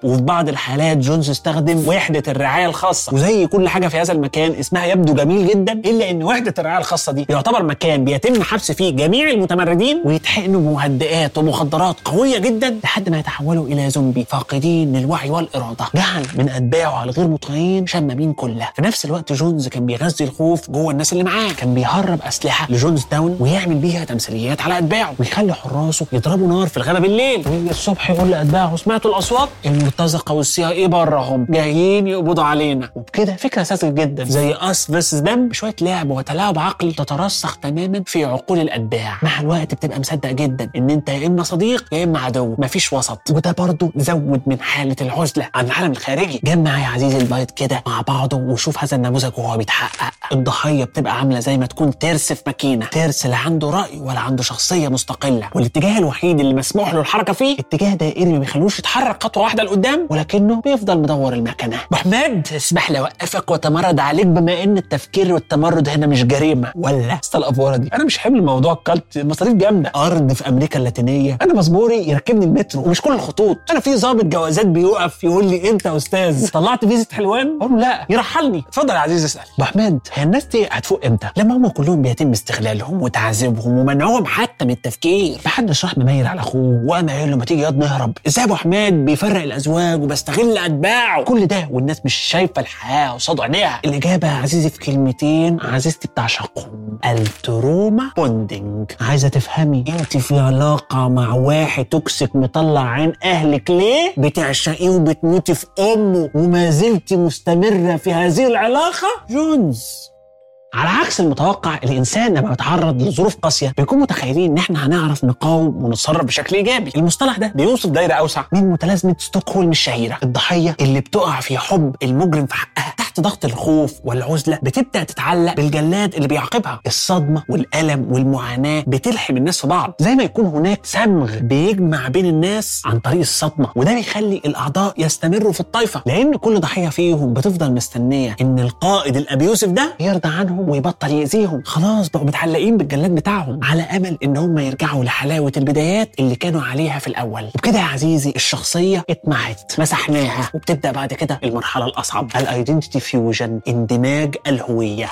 وفي بعض الحالات جونز استخدم وحده الرعايه الخاصه وزي كل حاجه في هذا المكان اسمها يبدو جميل جدا الا ان وحده الرعايه الخاصه دي يعتبر مكان بيتم حبس فيه جميع المتمردين ويتحقنوا بمهدئات ومخدرات قويه جدا لحد ما يتحولوا الى زومبي فاقدين للوعي والاراده جعل من اتباعه الغير مطيعين شمامين كله في نفس الوقت جونز كان بيغذي الخوف جوه الناس اللي معاه كان بيهرب اسلحه لجونز داون ويعمل بيها تمثيليات على اتباعه ويخلي حراسه يضربوا نار في الغابه بالليل ويجي الصبح يقول لاتباعه سمعتوا الاصوات المرتزقه والسي اي براهم جايين يقبضوا علينا وبكده فكره ساذجه جدا زي اس فيرسز دم بشويه لعب وتلاعب عقلي تترسخ تماما في عقول الاتباع مع الوقت بتبقى مصدق جدا ان انت يا اما صديق يا اما عدو مفيش وسط وده برضه زود من حاله العزله عن العالم الخارجي جمع يا عزيزي البيض كده مع بعضه وشوف هذا النموذج وهو بيتحقق الضحيه بتبقى عامله زي ما تكون ترس في ماكينه ترس لا عنده راي ولا عنده شخصيه مستقله والاتجاه الوحيد اللي مسموح له الحركه فيه اتجاه دائري ما بيخلوش يتحرك خطوه واحده لقدام ولكنه بيفضل مدور المكنه ابو حماد اسمح لي اوقفك واتمرد عليك بما ان التفكير والتمرد هنا مش جريمه ولا است الافوره دي انا مش حمل موضوع الكالت مصاريف جامده ارض في امريكا اللاتينيه انا مزبوري يركبني المترو ومش كل الخطوط انا في ضابط جوازات بيوقف يقول لي انت يا استاذ طلعت فيزا حلوان اقول له لا يرحلني اتفضل يا عزيز اسال ابو حماد هي الناس دي هتفوق امتى لما هم كلهم بيتم استغلالهم وتعذيبهم ومنعهم حتى من التفكير محدش راح مميل على اخوه وانا قايل له ما تيجي ياض نهرب ازاي ابو حماد بيفرق الازواج وبستغل اتباعه كل ده والناس مش شايفه الحياه قصاد عينيها الاجابه يا عزيزي في كلمتين عزيزتي بتعشقهم التروما بوندنج عايزه تفهمي انت في علاقه مع واحد توكسيك مطلع عين اهلك ليه بتعشقيه وبتموتي في امه وما زلتي مستمره في هذه العلاقه جونز على عكس المتوقع الانسان لما بيتعرض لظروف قاسيه بيكون متخيلين ان احنا هنعرف نقاوم ونتصرف بشكل ايجابي المصطلح ده بيوصف دايره اوسع من متلازمه ستوكهولم الشهيره الضحيه اللي بتقع في حب المجرم في حقها تحت ضغط الخوف والعزله بتبدا تتعلق بالجلاد اللي بيعاقبها الصدمه والالم والمعاناه بتلحم الناس في بعض زي ما يكون هناك صمغ بيجمع بين الناس عن طريق الصدمه وده بيخلي الاعضاء يستمروا في الطائفه لان كل ضحيه فيهم بتفضل مستنيه ان القائد الابيوسف ده يرضى عنهم ويبطل يأذيهم خلاص بقوا متعلقين بالجلاد بتاعهم على امل ان هم يرجعوا لحلاوه البدايات اللي كانوا عليها في الاول وبكده يا عزيزي الشخصيه اتمعت مسحناها وبتبدا بعد كده المرحله الاصعب الايدنتيتي فيوجن اندماج الهويه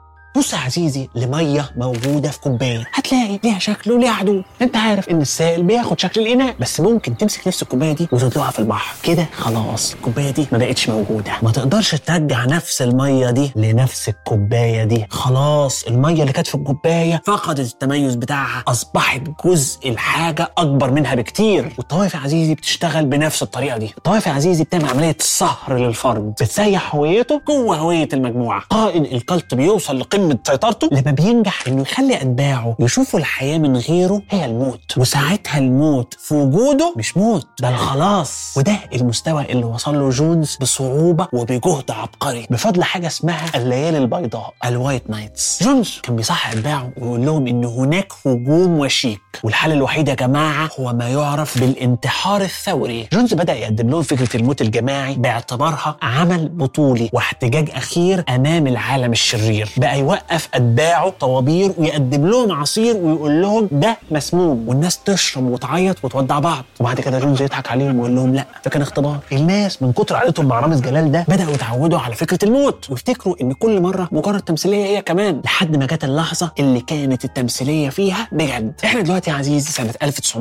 بص يا عزيزي لميه موجوده في كوبايه هتلاقي ليها شكل وليها حدود انت عارف ان السائل بياخد شكل الاناء بس ممكن تمسك نفس الكوبايه دي وتطلعها في البحر كده خلاص الكوبايه دي ما بقتش موجوده ما تقدرش ترجع نفس الميه دي لنفس الكوبايه دي خلاص الميه اللي كانت في الكوبايه فقدت التميز بتاعها اصبحت جزء الحاجه اكبر منها بكتير والطوائف يا عزيزي بتشتغل بنفس الطريقه دي الطوائف يا عزيزي بتعمل عمليه سهر للفرد بتسيح هويته جوه هويه المجموعه قائد الكلت بيوصل لقمه سيطرته لما بينجح انه يخلي اتباعه يشوفوا الحياه من غيره هي الموت وساعتها الموت في وجوده مش موت ده الخلاص وده المستوى اللي وصل له جونز بصعوبه وبجهد عبقري بفضل حاجه اسمها الليالي البيضاء الوايت نايتس جونز كان بيصحي اتباعه ويقول لهم ان هناك هجوم وشيك والحل الوحيد يا جماعه هو ما يعرف بالانتحار الثوري جونز بدا يقدم لهم فكره الموت الجماعي باعتبارها عمل بطولي واحتجاج اخير امام العالم الشرير بقى يوقف اتباعه طوابير ويقدم لهم عصير ويقول لهم ده مسموم والناس تشرب وتعيط وتودع بعض وبعد كده جونز يضحك عليهم ويقول لهم لا ده كان اختبار الناس من كتر عادتهم مع رامز جلال ده بداوا يتعودوا على فكره الموت ويفتكروا ان كل مره مجرد تمثيليه هي كمان لحد ما جت اللحظه اللي كانت التمثيليه فيها بجد احنا دلوقتي يا عزيزي سنه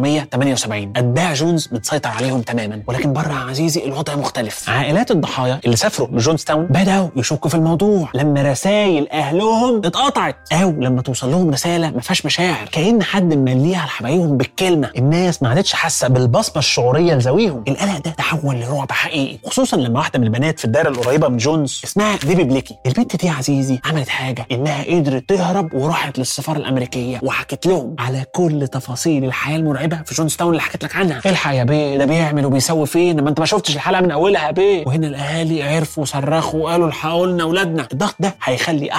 1978 اتباع جونز متسيطر عليهم تماما ولكن بره يا عزيزي الوضع مختلف عائلات الضحايا اللي سافروا لجونز تاون بداوا يشكوا في الموضوع لما رسائل اهلهم اتقطعت او لما توصل لهم رساله ما فيهاش مشاعر كان حد ممليها لحبايبهم بالكلمه الناس ما عادتش حاسه بالبصمه الشعوريه لذويهم القلق ده تحول لرعب حقيقي خصوصا لما واحده من البنات في الدايره القريبه من جونز اسمها ديبي بليكي البنت دي يا عزيزي عملت حاجه انها قدرت تهرب وراحت للسفاره الامريكيه وحكت لهم على كل تفاصيل الحياه المرعبه في جونز تاون اللي حكيت لك عنها الحق يا بيه ده بيعمل وبيسوي فين ما انت ما شفتش الحلقه من اولها يا بيه وهنا الاهالي عرفوا صرخوا وقالوا الحقوا لنا اولادنا الضغط ده هيخلي احد اعضاء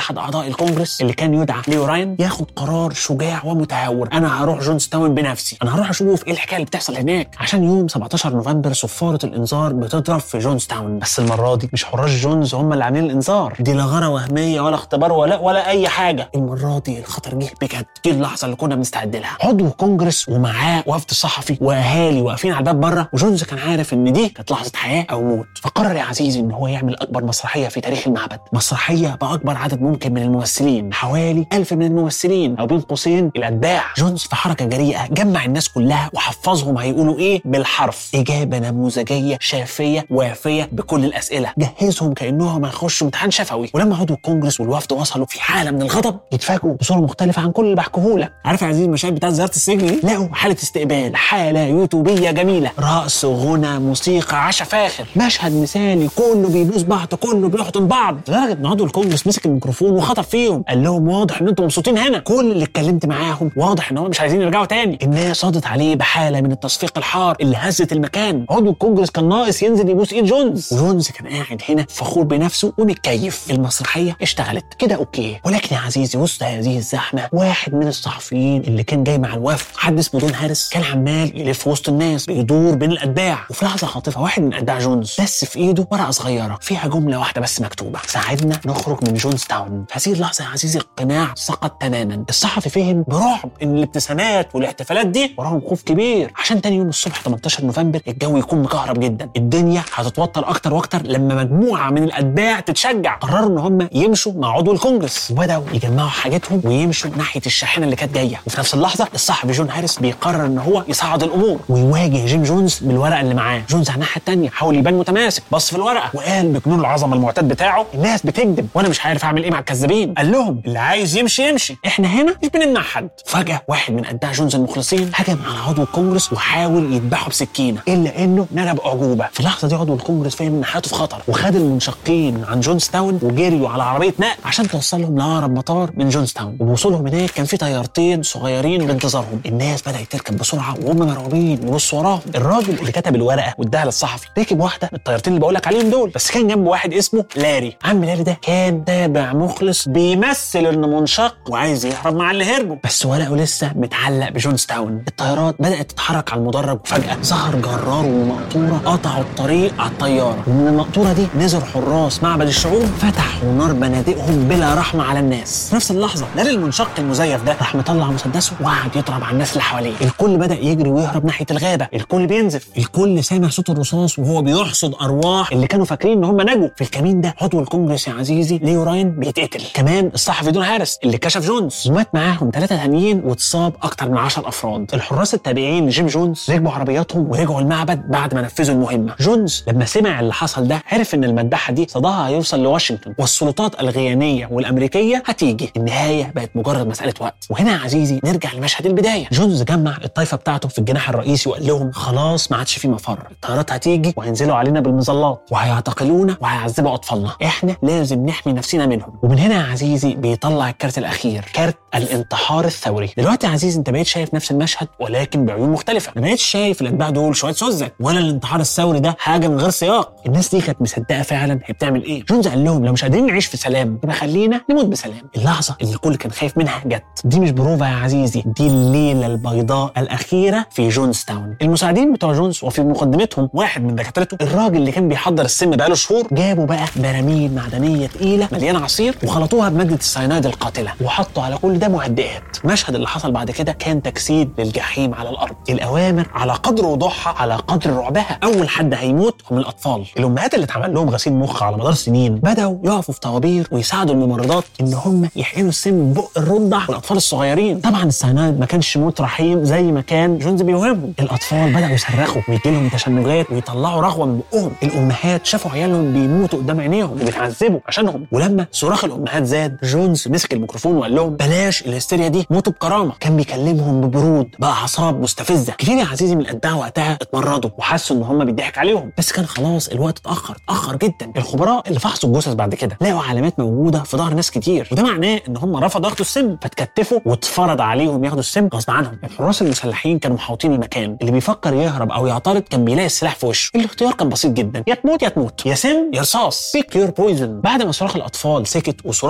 اعضاء الكونجرس اللي كان يدعى ليو راين ياخد قرار شجاع ومتهور انا هروح جونز تاون بنفسي انا هروح اشوف ايه الحكايه اللي بتحصل هناك عشان يوم 17 نوفمبر صفاره الانذار بتضرب في جونز تاون بس المره دي مش حراس جونز هم اللي عاملين الانذار دي لا غاره وهميه ولا اختبار ولا ولا اي حاجه المره دي الخطر جه بجد دي اللحظه اللي كنا بنستعد لها عضو كونجرس ومعاه وفد صحفي واهالي واقفين على الباب بره وجونز كان عارف ان دي كانت لحظه حياه او موت فقرر يا عزيزي ان هو يعمل اكبر مسرحيه في تاريخ المعبد مسرحيه باكبر عدد ممكن من الممثلين حوالي ألف من الممثلين او بين قوسين الاتباع جونز في حركه جريئه جمع الناس كلها وحفظهم هيقولوا ايه بالحرف اجابه نموذجيه شافيه وافيه بكل الاسئله جهزهم كانهم هيخشوا امتحان شفوي ولما عضو الكونجرس والوفد وصلوا في حاله من الغضب يتفاجئوا بصوره مختلفه عن كل اللي بحكيهولك عارف يا عزيزي المشاهد بتاعت زياره السجن دي لقوا حاله استقبال حاله يوتيوبيه جميله رقص غنى موسيقى عشاء فاخر مشهد مثالي كله بيبوس بعض كله بيحضن بعض لدرجه ان عضو الكونجرس مسك الميكروفون وخطب فيهم قال لهم واضح ان انتم مبسوطين هنا كل اللي اتكلمت معاهم واضح ان هم مش عايزين يرجعوا تاني الناس صادت عليه بحاله من التصفيق الحار اللي هزت المكان عضو الكونجرس كان ناقص ينزل يبوس ايد جونز وجونز كان قاعد هنا فخور بنفسه ومتكيف المسرحيه اشتغلت كده اوكي ولكن يا عزيزي وسط هذه الزحمه واحد من الصحفيين اللي كان جاي مع الوفد حد اسمه دون هاريس كان عمال يلف وسط الناس بيدور بين الاتباع وفي لحظه خاطفه واحد من اتباع جونز بس في ايده ورقه صغيره فيها جمله واحده بس مكتوبه ساعدنا نخرج من جونز تاون في هذه اللحظه يا عزيزي القناع سقط تماما الصحفي فهم برعب ان الابتسامات والاحتفالات دي وراهم خوف كبير عشان تاني يوم الصبح 18 نوفمبر الجو يكون مكهرب جدا الدنيا هتتوتر اكتر واكتر لما مجموعه من الاتباع تتشجع قرروا ان هم يمشوا مع عضو الكونجرس وبداوا يجمعوا حاجتهم ويمشوا ناحيه الشاحنه اللي كانت جايه وفي نفس اللحظه الصحفي جون هاريس بيقرر ان هو يصعد الامور ويواجه جيم جونز بالورقه اللي معاه جونز على الناحيه الثانيه حاول يبان متماسك بص في الورقه وقال بجنون العظمه المعتاد بتاعه الناس بتكذب وانا مش عارف اعمل ايه مع الكذابين قال لهم اللي عايز يمشي يمشي احنا هنا مش بنمنع حد فجاه واحد من اتباع جونز المخلصين هجم على عضو الكونجرس وحاول يذبحه بسكينه الا انه نجا باعجوبه في اللحظه دي عضو الكونجرس فهم ان حياته في خطر وخد المنشقين عن جونز تاون وجريوا على عربيه نقل عشان توصلهم لاقرب مطار من جونز تاون وبوصولهم هناك كان في طيارتين صغيرين بانتظارهم الناس بدات تركب بسرعه وهم مرعوبين يبصوا وراهم الراجل اللي كتب الورقه واداها للصحفي ركب واحده من الطيارتين اللي بقول لك عليهم دول بس كان جنبه واحد اسمه لاري عم لاري ده كان تابع مخلص بيمثل انه منشق وعايز يهرب مع اللي هربوا بس ورقه لسه متعلق بجونز تاون الطيارات بدات تتحرك على المدرج وفجاه ظهر جرار ومقطوره قطعوا الطريق على الطياره ومن المقطوره دي نزل حراس معبد الشعوب فتحوا نار بنادقهم بلا رحمه على الناس في نفس اللحظه لاري المنشق المزيف ده راح مطلع مسدسه وقعد يضرب على الناس اللي حواليه الكل بدا يجري ويهرب ناحيه الغابه الكل بينزف الكل سامع صوت الرصاص وهو بيحصد ارواح اللي كانوا فاكرين ان هم نجوا في الكمين ده عضو الكونجرس يا عزيزي ليو راين بيتقتل كمان الصحفي دون هاريس اللي كشف جونز ومات معاهم ثلاثه تانيين واتصاب اكتر من 10 افراد الحراس التابعين لجيم جونز ركبوا عربياتهم ورجعوا المعبد بعد ما نفذوا المهمه جونز لما سمع اللي حصل ده عرف ان المداحه دي صداها هيوصل لواشنطن والسلطات الغيانيه والامريكيه هتيجي النهايه بقت مجرد مساله وقت وهنا يا عزيزي نرجع لمشهد البدايه جونز جمع الطائفه بتاعته في الجناح الرئيسي وقال لهم خلاص ما عادش في مفر الطيارات هتيجي وهينزلوا علينا بالمظلات وهيعتقلونا وهيعذبوا اطفالنا احنا لازم نحمي نفسنا منهم ومن هنا يا عزيزي بيطلع الكارت الاخير كارت الانتحار الثوري دلوقتي يا عزيزي انت بقيت شايف نفس المشهد ولكن بعيون مختلفه ما بقيتش شايف الاتباع دول شويه سذج ولا الانتحار الثوري ده حاجه من غير سياق الناس دي كانت مصدقه فعلا هي بتعمل ايه جونز قال لهم لو مش قادرين نعيش في سلام يبقى خلينا نموت بسلام اللحظه اللي الكل كان خايف منها جت دي مش بروفا يا عزيزي دي الليله البيضاء الاخيره في جونز تاون المساعدين بتوع جونز وفي مقدمتهم واحد من دكاترته الراجل اللي كان بيحضر السم بقاله شهور جابوا بقى براميل معدنيه تقيله مليانه عصير وخلطوها بماده السيانايد القاتله وحطوا على كل ده مهدئات المشهد اللي حصل بعد كده كان تجسيد للجحيم على الارض الاوامر على قدر وضوحها على قدر رعبها اول حد هيموت هم الاطفال الامهات اللي اتعمل لهم غسيل مخ على مدار سنين بداوا يقفوا في طوابير ويساعدوا الممرضات ان هم يحقنوا السم بق الرضع والاطفال الصغيرين طبعا السيانايد ما كانش موت رحيم زي ما كان جونز بيوهمهم الاطفال بداوا يصرخوا ويجي لهم تشنجات ويطلعوا رغوه من بقهم الامهات شافوا عيالهم بيموتوا قدام عينيهم وبيتعذبوا عشانهم ولما صراخ الامهات زاد جونز مسك الميكروفون وقال لهم بلاش الهستيريا دي موتوا بكرامه كان بيكلمهم ببرود باعصاب مستفزه كتير يا عزيزي من الاتباع وقتها اتمردوا وحسوا ان هم بيضحك عليهم بس كان خلاص الوقت اتاخر اتاخر جدا الخبراء اللي فحصوا الجثث بعد كده لقوا علامات موجوده في ظهر ناس كتير وده معناه ان هم رفضوا ياخدوا السم فاتكتفوا واتفرض عليهم ياخدوا السم غصب عنهم الحراس المسلحين كانوا محاوطين المكان اللي بيفكر يهرب او يعترض كان بيلاقي السلاح في وشه الاختيار كان بسيط جدا يا تموت يا تموت يا سم يا رصاص بيك يور بويزن بعد ما صراخ الاطفال سكت وصراخ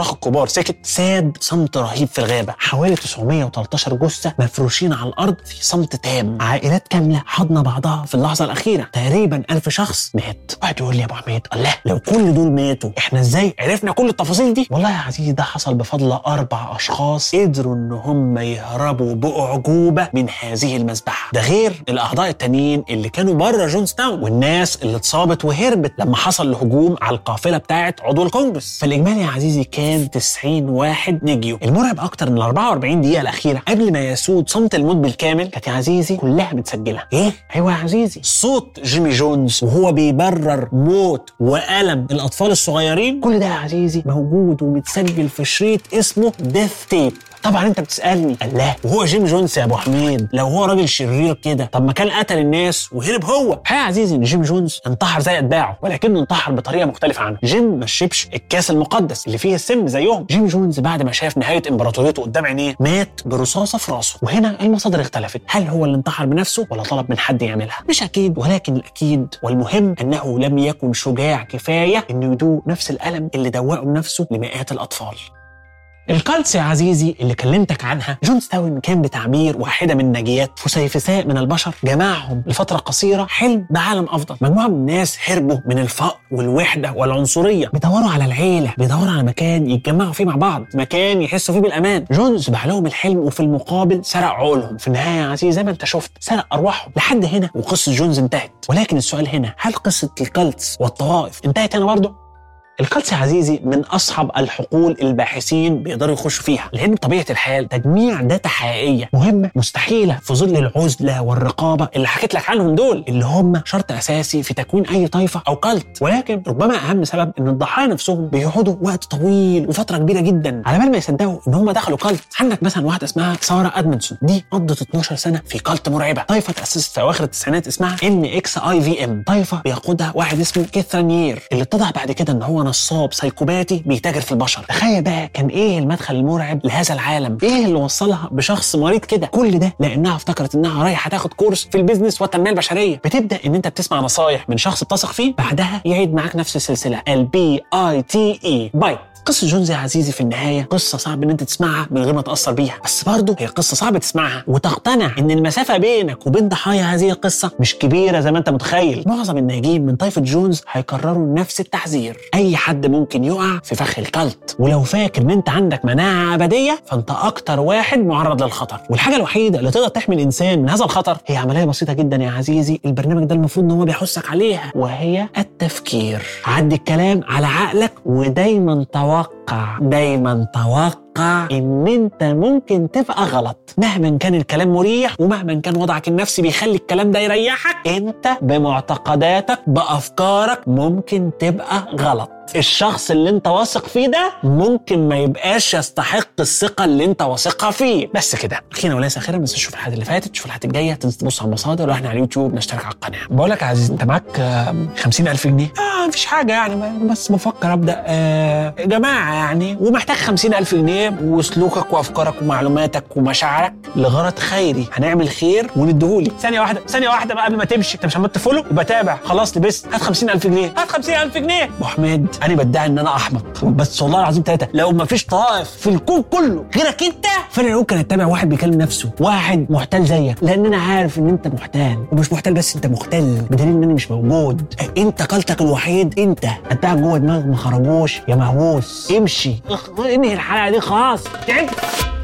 الاشراخ الكبار سكت ساد صمت رهيب في الغابه حوالي 913 جثه مفروشين على الارض في صمت تام عائلات كامله حضن بعضها في اللحظه الاخيره تقريبا ألف شخص مات واحد يقول لي يا ابو حميد الله لو كل دول ماتوا احنا ازاي عرفنا كل التفاصيل دي والله يا عزيزي ده حصل بفضل اربع اشخاص قدروا ان هم يهربوا باعجوبه من هذه المذبحه ده غير الاعضاء التانيين اللي كانوا بره جونز تاون والناس اللي اتصابت وهربت لما حصل الهجوم على القافله بتاعه عضو الكونجرس فالاجمالي يا عزيزي كان 90 واحد نجيوا المرعب اكتر من ال 44 دقيقه الاخيره قبل ما يسود صمت الموت بالكامل كانت يا عزيزي كلها متسجله ايه ايوه يا عزيزي صوت جيمي جونز وهو بيبرر موت والم الاطفال الصغيرين كل ده يا عزيزي موجود ومتسجل في شريط اسمه ديث تيب طبعا انت بتسالني الله وهو جيم جونز يا ابو حميد لو هو راجل شرير كده طب ما كان قتل الناس وهرب هو يا عزيزي ان جيم جونز انتحر زي اتباعه ولكنه انتحر بطريقه مختلفه عنه جيم ما شربش الكاس المقدس اللي فيه السم زيهم جيم جونز بعد ما شاف نهايه امبراطوريته قدام عينيه مات برصاصه في راسه وهنا المصادر اختلفت هل هو اللي انتحر بنفسه ولا طلب من حد يعملها مش اكيد ولكن الاكيد والمهم انه لم يكن شجاع كفايه انه يدوق نفس الالم اللي دوقه بنفسه لمئات الاطفال الكالتس يا عزيزي اللي كلمتك عنها جون ستاون كان بتعبير واحدة من نجيات فسيفساء من البشر جمعهم لفترة قصيرة حلم بعالم أفضل مجموعة من الناس هربوا من الفقر والوحدة والعنصرية بيدوروا على العيلة بيدوروا على مكان يتجمعوا فيه مع بعض مكان يحسوا فيه بالأمان جونز باع لهم الحلم وفي المقابل سرق عقولهم في النهاية يا عزيزي زي ما انت شفت سرق أرواحهم لحد هنا وقصة جونز انتهت ولكن السؤال هنا هل قصة الكالتس والطوائف انتهت هنا برضه؟ الكالتس يا عزيزي من اصعب الحقول الباحثين بيقدروا يخشوا فيها لان بطبيعه الحال تجميع داتا حقيقيه مهمه مستحيله في ظل العزله والرقابه اللي حكيت لك عنهم دول اللي هم شرط اساسي في تكوين اي طائفه او كالت ولكن ربما اهم سبب ان الضحايا نفسهم بيقعدوا وقت طويل وفتره كبيره جدا على بال ما يصدقوا ان هم دخلوا كالت عندك مثلا واحده اسمها ساره ادمنسون دي قضت 12 سنه في كالت مرعبه طائفه تاسست في اواخر التسعينات اسمها ان اكس اي في ام طائفه بيقودها واحد اسمه كيث رانيير اللي اتضح بعد كده ان هو نصاب سايكوباتي بيتاجر في البشر تخيل بقى كان ايه المدخل المرعب لهذا العالم ايه اللي وصلها بشخص مريض كده كل ده لانها افتكرت انها رايحه تاخد كورس في البيزنس والتنميه البشريه بتبدا ان انت بتسمع نصايح من شخص بتثق فيه بعدها يعيد معاك نفس السلسله البي اي تي اي بايت قصة جونز يا عزيزي في النهاية قصة صعب ان انت تسمعها من غير ما تأثر بيها بس برضه هي قصة صعب تسمعها وتقتنع ان المسافة بينك وبين ضحايا هذه القصة مش كبيرة زي ما انت متخيل معظم الناجين من طائفة جونز هيكرروا نفس التحذير اي حد ممكن يقع في فخ الكلت ولو فاكر ان انت عندك مناعة أبدية فانت اكتر واحد معرض للخطر والحاجة الوحيدة اللي تقدر تحمي الانسان من هذا الخطر هي عملية بسيطة جدا يا عزيزي البرنامج ده المفروض ان هو بيحثك عليها وهي التفكير عدي الكلام على عقلك ودايما توقع دايما توقع ان انت ممكن تبقى غلط مهما كان الكلام مريح ومهما كان وضعك النفسي بيخلي الكلام ده يريحك انت بمعتقداتك بافكارك ممكن تبقى غلط الشخص اللي انت واثق فيه ده ممكن ما يبقاش يستحق الثقه اللي انت واثقها فيه بس كده اخيرا وليس اخيرا بس تشوف الحلقات اللي فاتت تشوف الحلقات الجايه تنزل تبص على المصادر واحنا على اليوتيوب نشترك على القناه بقول لك يا عزيز انت معاك آه، 50000 جنيه اه مفيش حاجه يعني ما- بس بفكر ابدا آه يا جماعه يعني ومحتاج 50000 جنيه وسلوكك وافكارك ومعلوماتك ومشاعرك لغرض خيري هنعمل خير ونديهولي ثانيه واحده ثانيه واحده بقى قبل ما تمشي انت مش عملت فولو يبقى تابع خلاص لبست هات 50000 جنيه هات 50000 جنيه ابو حميد انا بدعي ان انا احمق بس والله العظيم ثلاثه لو ما فيش طائف في الكون كله غيرك انت فانا ممكن اتبع واحد بيكلم نفسه واحد محتال زيك لان انا عارف ان انت محتال ومش محتال بس انت مختل بدليل ان انا مش موجود انت قلتك الوحيد انت اتباعك جوه دماغك ما خرجوش يا مهووس امشي اخ- انهي الحلقه دي خلاص تعبت